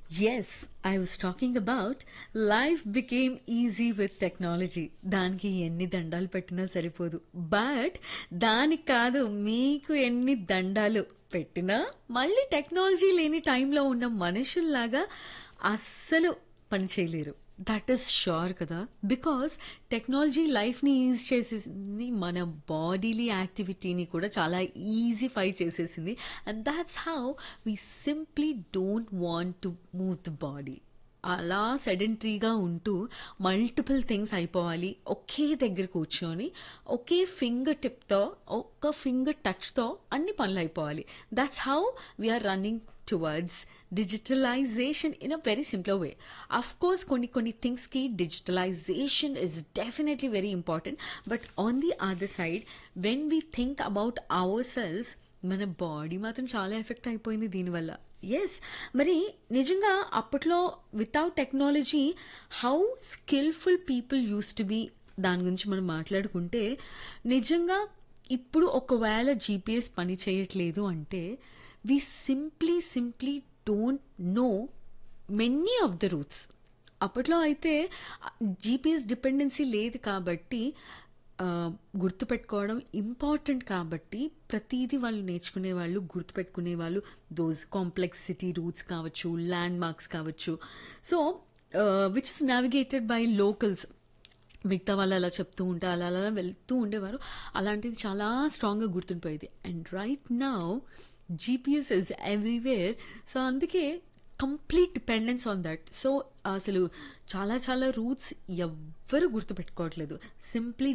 yes I was talking about life became easy with technology దానికి ఎన్ని దండాలు పెట్టినా సరిపోదు బట్ దానికి కాదు మీకు ఎన్ని దండాలు పెట్టినా మళ్ళీ టెక్నాలజీ లేని టైంలో ఉన్న మనుషుల్లాగా అస్సలు పని చేయలేరు దట్ ఈస్ షూర్ కదా బికాస్ టెక్నాలజీ లైఫ్ని ఈజీ చేసేసింది మన బాడీలీ యాక్టివిటీని కూడా చాలా ఈజీ ఫైట్ చేసేసింది and that's how we simply don't want to move the body అలా సెడెంటరీగా ఉంటూ మల్టిపుల్ థింగ్స్ అయిపోవాలి ఒకే దగ్గర కూర్చొని ఒకే ఫింగర్ టిప్తో ఒక ఫింగర్ టచ్తో అన్ని పనులు అయిపోవాలి that's how we are running towards digitalisation in a very simple way of course కొన్ని కొన్ని థింగ్స్కి digitalisation is definitely very important but on the other side when we think about ourselves మన body మాత్రం చాలా effect అయిపోయింది దీనివల్ల yes మరి నిజంగా అప్పట్లో without technology how skilful people used to be దాని గురించి మనం మాట్లాడుకుంటే నిజంగా ఇప్పుడు ఒకవేళ జీపీఎస్ పని చేయట్లేదు అంటే we simply simply don't know many of the routes అప్పట్లో అయితే జీపీఎస్ డిపెండెన్సీ లేదు కాబట్టి ఆ, గుర్తుపెట్టుకోవడం ఇంపార్టెంట్ కాబట్టి ప్రతిదీ వాళ్ళు నేర్చుకునే వాళ్ళు గుర్తుపెట్టుకునే వాళ్ళు దోస్ కాంప్లెక్సిటీ రూట్స్ కావచ్చు ల్యాండ్ మార్క్స్ కావచ్చు so which is navigated by locals మిగతా వాళ్ళు అలా చెప్తూ ఉంటే అలా అలా వెళ్తూ ఉండేవారు అలాంటిది చాలా స్ట్రాంగ్గా గుర్తుండిపోయేది and right now GPS is everywhere so అందుకే complete dependence on that so అసలు చాలా చాలా రూట్స్ ఎవ్వరు గుర్తుపెట్టుకోవట్లేదు సింప్లీ